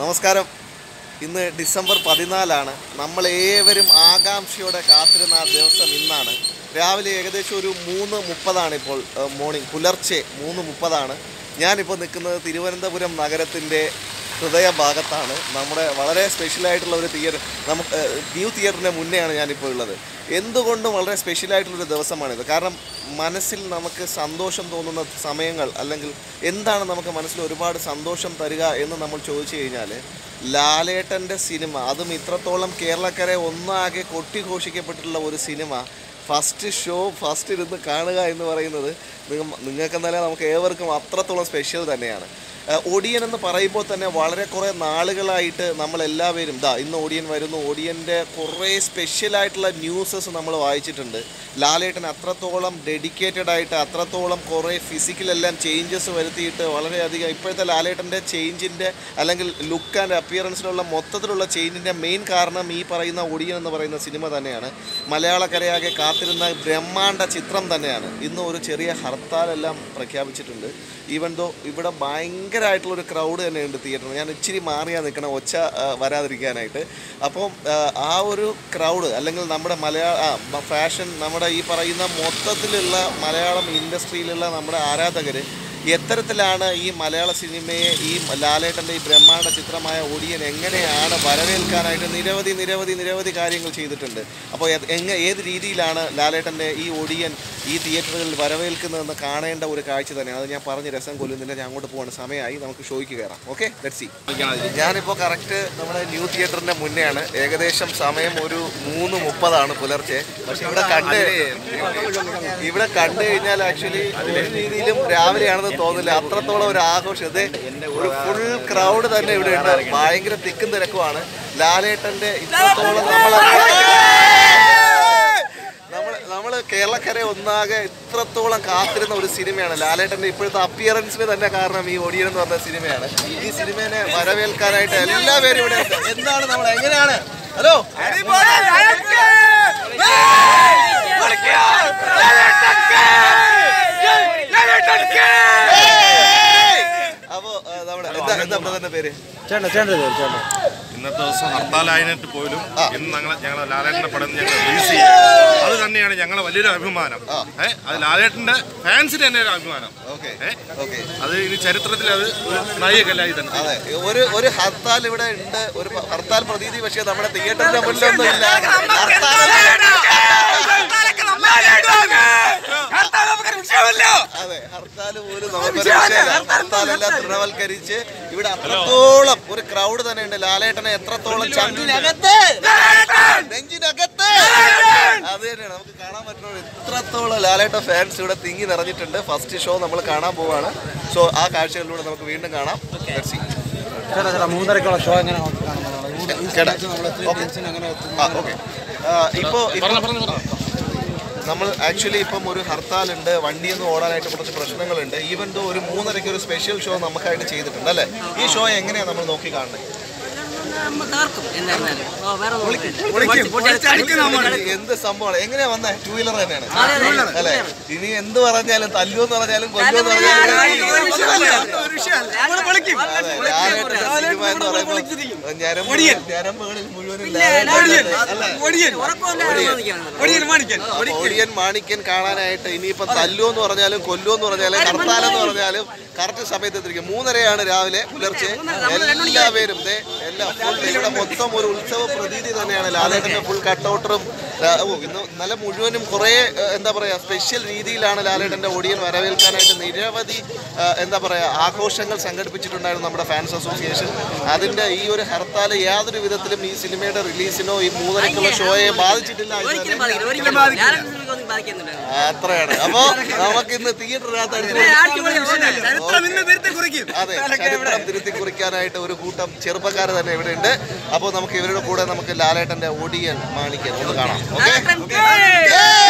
നമസ്കാരം ഇന്ന് ഡിസംബർ പതിനാലാണ് നമ്മൾ ഏവരും ആകാംക്ഷയോടെ കാത്തിരുന്ന ആ ദിവസം ഇന്നാണ് രാവിലെ ഏകദേശം ഒരു മൂന്ന് മുപ്പതാണ് ഇപ്പോൾ മോർണിംഗ് പുലർച്ചെ മൂന്ന് മുപ്പതാണ് ഞാനിപ്പോൾ നിൽക്കുന്നത് തിരുവനന്തപുരം നഗരത്തിൻ്റെ ഹൃദയഭാഗത്താണ് നമ്മുടെ വളരെ സ്പെഷ്യലായിട്ടുള്ള ഒരു തിയേറ്റർ നമുക്ക് ന്യൂ തിയേറ്ററിൻ്റെ മുന്നെയാണ് ഞാനിപ്പോൾ ഉള്ളത് എന്തുകൊണ്ടും വളരെ സ്പെഷ്യലായിട്ടുള്ളൊരു ദിവസമാണിത് കാരണം മനസ്സിൽ നമുക്ക് സന്തോഷം തോന്നുന്ന സമയങ്ങൾ അല്ലെങ്കിൽ എന്താണ് നമുക്ക് മനസ്സിൽ ഒരുപാട് സന്തോഷം തരിക എന്ന് നമ്മൾ ചോദിച്ചു കഴിഞ്ഞാൽ ലാലേട്ടൻ്റെ സിനിമ അതും ഇത്രത്തോളം കേരളക്കരെ ഒന്നാകെ കൊട്ടിഘോഷിക്കപ്പെട്ടിട്ടുള്ള ഒരു സിനിമ ഫസ്റ്റ് ഷോ ഫസ്റ്റ് ഇരുന്ന് കാണുക എന്ന് പറയുന്നത് നിങ്ങൾ നിങ്ങൾക്കെന്നല്ല നമുക്ക് ഏവർക്കും അത്രത്തോളം സ്പെഷ്യൽ തന്നെയാണ് ഏഹ് ഒടിയൻ എന്ന് പറയുമ്പോൾ തന്നെ വളരെ കുറേ നാളുകളായിട്ട് നമ്മൾ എല്ലാവരും ദാ ഇന്ന് ഒടിയൻ വരുന്നു ഒടിയൻ്റെ കുറേ സ്പെഷ്യലായിട്ടുള്ള ന്യൂസസ് നമ്മൾ വായിച്ചിട്ടുണ്ട് ലാലേട്ടൻ അത്രത്തോളം ഡെഡിക്കേറ്റഡ് ആയിട്ട് അത്രത്തോളം കുറേ ഫിസിക്കലെല്ലാം ചേഞ്ചസ് വരുത്തിയിട്ട് വളരെയധികം ഇപ്പോഴത്തെ ലാലേട്ടൻ്റെ ചേഞ്ചിൻ്റെ അല്ലെങ്കിൽ ലുക്ക് ആൻഡ് അപ്പിയറൻസിലുള്ള മൊത്തത്തിലുള്ള ചേഞ്ചിൻ്റെ മെയിൻ കാരണം ഈ പറയുന്ന ഒടിയൻ എന്ന് പറയുന്ന സിനിമ തന്നെയാണ് മലയാളക്കരയാകെ കാത്തിരുന്ന ബ്രഹ്മാണ്ഡ ചിത്രം തന്നെയാണ് ഇന്ന് ഒരു ചെറിയ ഹർത്താലെല്ലാം പ്രഖ്യാപിച്ചിട്ടുണ്ട് ഈവൻ ദോ ഇവിടെ ഭയങ്കരമായിട്ടുള്ളൊരു ക്രൗഡ് തന്നെയുണ്ട് തിയേറ്ററിൽ ഞാൻ ഇച്ചിരി മാറിയാ നിൽക്കണം ഒച്ച ആ, വരാതിരിക്കാനായിട്ട് അപ്പം ആ, ആ ഒരു ക്രൗഡ് അല്ലെങ്കിൽ നമ്മുടെ മലയാള ഫാഷൻ നമ്മുടെ ഈ പറയുന്ന മൊത്തത്തിലുള്ള മലയാളം ഇൻഡസ്ട്രിയിലുള്ള നമ്മുടെ ആരാധകർ എത്തരത്തിലാണ് ഈ മലയാള സിനിമയെ ഈ ലാലേട്ടൻ്റെ ഈ ബ്രഹ്മാണ്ഡ ചിത്രമായ ഒടിയൻ എങ്ങനെയാണ് വരവേൽക്കാനായിട്ട് നിരവധി നിരവധി നിരവധി കാര്യങ്ങൾ ചെയ്തിട്ടുണ്ട് അപ്പോൾ എ- എങ്ങ ഏത് രീതിയിലാണ് ലാലേട്ടൻ്റെ ഈ ഒടിയൻ ഈ തിയേറ്ററുകളിൽ വരവേൽക്കുന്നതെന്ന് കാണേണ്ട ഒരു കാഴ്ച തന്നെയാണ് അത് ഞാൻ പറഞ്ഞ് രസം കൊല്ലുന്നില്ല ഞാൻ അങ്ങോട്ട് പോകാൻ സമയമായി നമുക്ക് ഷോയ്ക്ക് കയറാം ഓക്കെ ലെറ്റ് സി ഞാനിപ്പോൾ കറക്റ്റ് നമ്മുടെ ന്യൂ തിയേറ്ററിൻ്റെ മുന്നെയാണ് ഏകദേശം സമയം ഒരു മൂന്ന് മുപ്പതാണ് പുലർച്ചെ പക്ഷെ ഇവിടെ കണ്ട് ഇവിടെ കണ്ടു കഴിഞ്ഞാൽ ആക്ച്വലി ഒരു രീതിയിലും രാവിലെയാണെന്ന് തോന്നില്ല അത്രത്തോളം ഒരു ആഘോഷം ഇത് ഒരു ഫുൾ ക്രൗഡ് തന്നെ ഇവിടെ ഉണ്ട് ഭയങ്കര തിക്കും തിരക്കുമാണ് ലാലേട്ടന്റെ ഇത്രത്തോളം നമ്മൾ നമ്മൾ നമ്മൾ കേരളക്കരെ ഒന്നാകെ ഇത്രത്തോളം കാത്തിരുന്ന ഒരു സിനിമയാണ് ലാലേട്ടന്റെ ഇപ്പോഴത്തെ അപ്പിയറൻസിന് തന്നെ കാരണം ഈ ഒടിയൻ എന്ന് പറഞ്ഞ സിനിമയാണ് ഈ സിനിമയെ വരവേൽക്കാനായിട്ട് എല്ലാവരും ഇവിടെ ഉണ്ട്. എന്താണ് നമ്മൾ എങ്ങനെയാണ് ഹലോ അപ്പോ ആ, നമ്മുടെ എന്താ എന്താ തന്നെ പേര് ചേട്ടൻ ചേട്ടൻ ചേട്ടൻ ഇന്നത്തെ ദിവസം ഹർത്താലായിട്ട് പോലും ഇന്ന് ഞങ്ങളെ ഞങ്ങളെ ലാലേട്ടന്റെ പടം ഞങ്ങൾ റിലീസ് ചെയ്യും അത് തന്നെയാണ് ഞങ്ങളെ വലിയൊരു അഭിമാനം ഏഹ് അത് ലാലേട്ടന്റെ ഫാൻസിന് തന്നെ ഒരു അഭിമാനം ഓക്കെ ഏഹ് ഓക്കെ അത് ഇനി ചരിത്രത്തിൽ അത് ഒരു നായികല്ലായി തന്നെ അതെ ഒരു ഒരു ഹർത്താൽ ഇവിടെ ഉണ്ട് ഒരു പ- ഹർത്താൽ പ്രതീതി പക്ഷേ നമ്മുടെ തിയേറ്ററിന്റെ മുന്നിലൊന്നും ഇല്ല അതെ ഹർത്താൽ പോലും നമുക്കൊരു വിഷയമല്ല ഹർത്താലെല്ലാം തൃണവൽക്കരിച്ച് ഇവിടെ അത്രത്തോളം ഒരു ക്രൗഡ് തന്നെ ഉണ്ട് ലാലേട്ടനെ എത്രത്തോളം ചങ്കിനകത്ത് നെഞ്ചിനകത്ത് അത് തന്നെയാണ് നമുക്ക് കാണാൻ പറ്റുന്ന ഇത്രത്തോളം ലാലേട്ട ഫാൻസ് ഇവിടെ തിങ്ങി നിറഞ്ഞിട്ടുണ്ട് ഫസ്റ്റ് ഷോ നമ്മൾ കാണാൻ പോവാണ് സോ ആ കാഴ്ചകളിലൂടെ നമുക്ക് വീണ്ടും കാണാം Let's see. ചേട്ടാ ചേട്ടാ മൂന്നരക്കുള്ള ഷോ എങ്ങനെ ചേട്ടാ ഓക്കെ ആ ഓക്കെ ഇപ്പോൾ നമ്മൾ ആക്ച്വലി ഇപ്പം ഒരു ഹർത്താലുണ്ട് വണ്ടിയൊന്നും ഓടാനായിട്ട് കുറച്ച് പ്രശ്നങ്ങളുണ്ട് ഈവൻ ദോ ഒരു മൂന്നരയ്ക്ക് ഒരു സ്പെഷ്യൽ ഷോ നമുക്കായിട്ട് ചെയ്തിട്ടുണ്ട് അല്ലേ ഈ ഷോ എങ്ങനെയാണ് നമ്മൾ നോക്കി കാണുന്നത് നമ്മ തകർക്കും എന്തായിരുന്നാലും ഓ, വേറെ ഒന്നും പറയണ്ട. പൊട്ടി- എന്ത് സംഭവമാണ് എങ്ങനെയാ വന്നേ ടൂ വീലർ തന്നെയാണ് അതെ, അതെ. അല്ലേ ഇനി എന്ത് പറഞ്ഞാലും തല്ലുമെന്ന് പറഞ്ഞാലും കൊല്ലുമെന്ന് പറഞ്ഞാലും അതെ, ലാലേട്ടന്റെ സിനിമ എന്ന് പറയുമ്പോൾ ഞരമ്പ് ഞരമ്പുകളിൽ മുഴുവനും ലാലേട്ടൻ അല്ലേ ഉറക്കമില്ലാതെ നിൽക്കുകയാണ്. അപ്പൊ ഒടിയൻ മാണിക്യൻ കാണാനായിട്ട് ഇനിയിപ്പം തല്ലുവെന്ന് പറഞ്ഞാലും കൊല്ലുവെന്ന് പറഞ്ഞാലും ഹർത്താലെന്ന് പറഞ്ഞാലും കറക്റ്റ് സമയത്ത് എത്തിരിക്കും മൂന്നരയാണ് രാവിലെ പുലർച്ചെ എല്ലാവരും ദേ എല്ലാം ഫുൾ ഇവിടെ മൊത്തം ഒരു ഉത്സവ പ്രതീതി തന്നെയാണ് ലാലേട്ടന്റെ ഫുൾ കട്ടൗട്ടറും ഓ ഇന്ന് ഇന്നലെ മുഴുവനും കുറേ ഏഹ്, എന്താ പറയാ സ്പെഷ്യൽ രീതിയിലാണ് ലാലേട്ടന്റെ ഒടിയൻ വരവേൽക്കാനായിട്ട് നിരവധി ഏഹ്, എന്താ പറയാ ആഘോഷങ്ങൾ സംഘടിപ്പിച്ചിട്ടുണ്ടായിരുന്നു നമ്മുടെ ഫാൻസ് അസോസിയേഷൻ അതിന്റെ ഈ ഒരു ഹർത്താൽ യാതൊരു വിധത്തിലും ഈ സിനിമയുടെ റിലീസിനോ ഈ മൂന്നരക്കുള്ള ഷോയെ ബാധിച്ചിട്ടില്ല എന്ന് ഒരിക്കലും തന്നെ ബാധിക്കില്ല, ഒരിക്കലും ബാധിക്കില്ല. ഞാനൊക്കെ സിനിമയ്ക്കൊന്നും ബാധിക്കുന്നുണ്ട്. അത്രയാണ് അപ്പോ നമുക്ക് ഇന്ന് തിയേറ്ററിനകത്ത് ഏ, അടിപൊളി അവസ്ഥയാണ്. അതെ ചരിത്രം തിരുത്തി കുറിക്കാനായിട്ട് ഒരു കൂട്ടം ചെറുപ്പക്കാർ തന്നെ ഇവിടെ ഉണ്ട് അപ്പോൾ നമുക്ക് ഇവരുടെ കൂടെ നമുക്ക് ലാലേട്ടന്റെ ഒടിയൻ മാണിക്കൻ ഒന്ന് കാണാം ഓക്കെ ലാലേട്ടൻ,